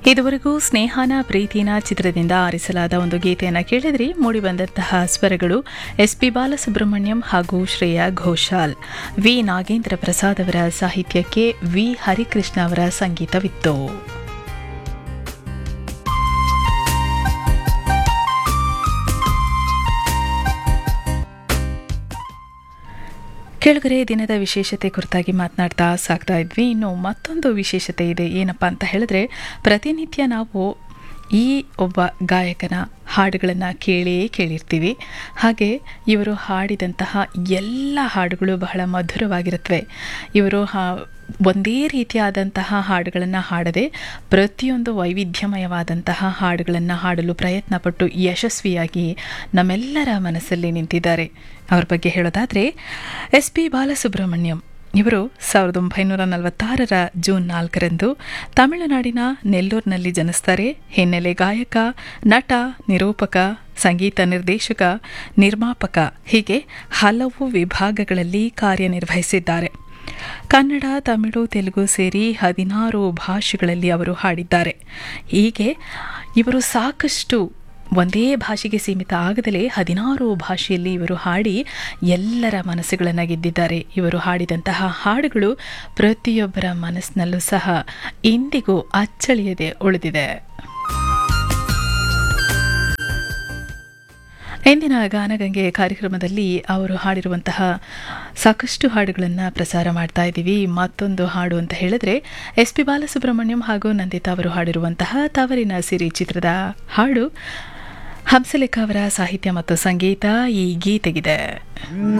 ಇದುವರೆಗೂ ಸ್ನೇಹಾನ ಪ್ರೀತಿನ ಚಿತ್ರದಿಂದ ಆರಿಸಲಾದ ಒಂದು ಗೀತೆಯನ್ನು ಕೇಳಿದ್ರಿ ಮೂಡಿಬಂದಂತಹ ಸ್ವರಗಳು ಎಸ್ ಪಿ ಬಾಲಸುಬ್ರಹ್ಮಣ್ಯಂ ಹಾಗೂ ಶ್ರೇಯಾ ಘೋಷಾಲ್ ವಿ ನಾಗೇಂದ್ರ ಪ್ರಸಾದ್ ಅವರ ಸಾಹಿತ್ಯಕ್ಕೆ ವಿ ಹರಿಕೃಷ್ಣ ಅವರ ಸಂಗೀತವಿತ್ತು ಕೆಳಗರೆ ದಿನದ ವಿಶೇಷತೆ ಕುರಿತಾಗಿ ಮಾತನಾಡ್ತಾ ಸಾಕ್ತಾ ಇದ್ವಿ ಇನ್ನು ಮತ್ತೊಂದು ವಿಶೇಷತೆ ಇದೆ ಏನಪ್ಪ ಅಂತ ಹೇಳಿದ್ರೆ ಪ್ರತಿನಿತ್ಯ ನಾವು ಈ ಒಬ್ಬ ಗಾಯಕನ ಹಾಡುಗಳನ್ನು ಕೇಳೇ ಕೇಳಿರ್ತೀವಿ ಹಾಗೆ ಇವರು ಹಾಡಿದಂತಹ ಎಲ್ಲ ಹಾಡುಗಳು ಬಹಳ ಮಧುರವಾಗಿರುತ್ತವೆ ಇವರು ಹಾ ಒಂದೇ ರೀತಿಯಾದಂತಹ ಹಾಡುಗಳನ್ನು ಹಾಡದೆ ಪ್ರತಿಯೊಂದು ವೈವಿಧ್ಯಮಯವಾದಂತಹ ಹಾಡುಗಳನ್ನು ಹಾಡಲು ಪ್ರಯತ್ನಪಟ್ಟು ಯಶಸ್ವಿಯಾಗಿ ನಮ್ಮೆಲ್ಲರ ಮನಸ್ಸಲ್ಲಿ ನಿಂತಿದ್ದಾರೆ ಅವ್ರ ಬಗ್ಗೆ ಹೇಳೋದಾದರೆ ಎಸ್ ಪಿ ಬಾಲಸುಬ್ರಹ್ಮಣ್ಯಂ ಇವರು ಸಾವಿರದ ಒಂಬೈನೂರ ನಲವತ್ತಾರರ ಜೂನ್ ನಾಲ್ಕರಂದು ತಮಿಳುನಾಡಿನ ನೆಲ್ಲೂರಿನಲ್ಲಿ ಜನಿಸ್ತಾರೆ ಹಿನ್ನೆಲೆ ಗಾಯಕ ನಟ ನಿರೂಪಕ ಸಂಗೀತ ನಿರ್ದೇಶಕ ನಿರ್ಮಾಪಕ ಹೀಗೆ ಹಲವು ವಿಭಾಗಗಳಲ್ಲಿ ಕಾರ್ಯನಿರ್ವಹಿಸಿದ್ದಾರೆ ಕನ್ನಡ ತಮಿಳು ತೆಲುಗು ಸೇರಿ ಹದಿನಾರು ಭಾಷೆಗಳಲ್ಲಿ ಅವರು ಹಾಡಿದ್ದಾರೆ ಹೀಗೆ ಇವರು ಸಾಕಷ್ಟು ಒಂದೇ ಭಾಷೆಗೆ ಸೀಮಿತ ಆಗದಲೇ ಹದಿನಾರು ಭಾಷೆಯಲ್ಲಿ ಇವರು ಹಾಡಿ ಎಲ್ಲರ ಮನಸ್ಸುಗಳನ್ನು ಗೆದ್ದಿದ್ದಾರೆ ಇವರು ಹಾಡಿದಂತಹ ಹಾಡುಗಳು ಪ್ರತಿಯೊಬ್ಬರ ಮನಸ್ಸಿನಲ್ಲೂ ಸಹ ಇಂದಿಗೂ ಅಚ್ಚಳಿಯದೆ ಉಳಿದಿದೆ ಇಂದಿನ ಗಾನಗಂಗೆ ಕಾರ್ಯಕ್ರಮದಲ್ಲಿ ಅವರು ಹಾಡಿರುವಂತಹ ಸಾಕಷ್ಟು ಹಾಡುಗಳನ್ನು ಪ್ರಸಾರ ಮಾಡ್ತಾ ಇದ್ದೀವಿ ಮತ್ತೊಂದು ಹಾಡು ಅಂತ ಹೇಳಿದ್ರೆ ಎಸ್ ಪಿ ಬಾಲಸುಬ್ರಹ್ಮಣ್ಯಂ ಹಾಗೂ ನಂದಿತಾ ಅವರು ಹಾಡಿರುವಂತಹ ತವರಿನ ಸಿರಿ ಚಿತ್ರದ ಹಾಡು ಹಂಸಲೇಖ ಅವರ ಸಾಹಿತ್ಯ ಮತ್ತು ಸಂಗೀತ ಈ ಗೀತೆಗಿದೆ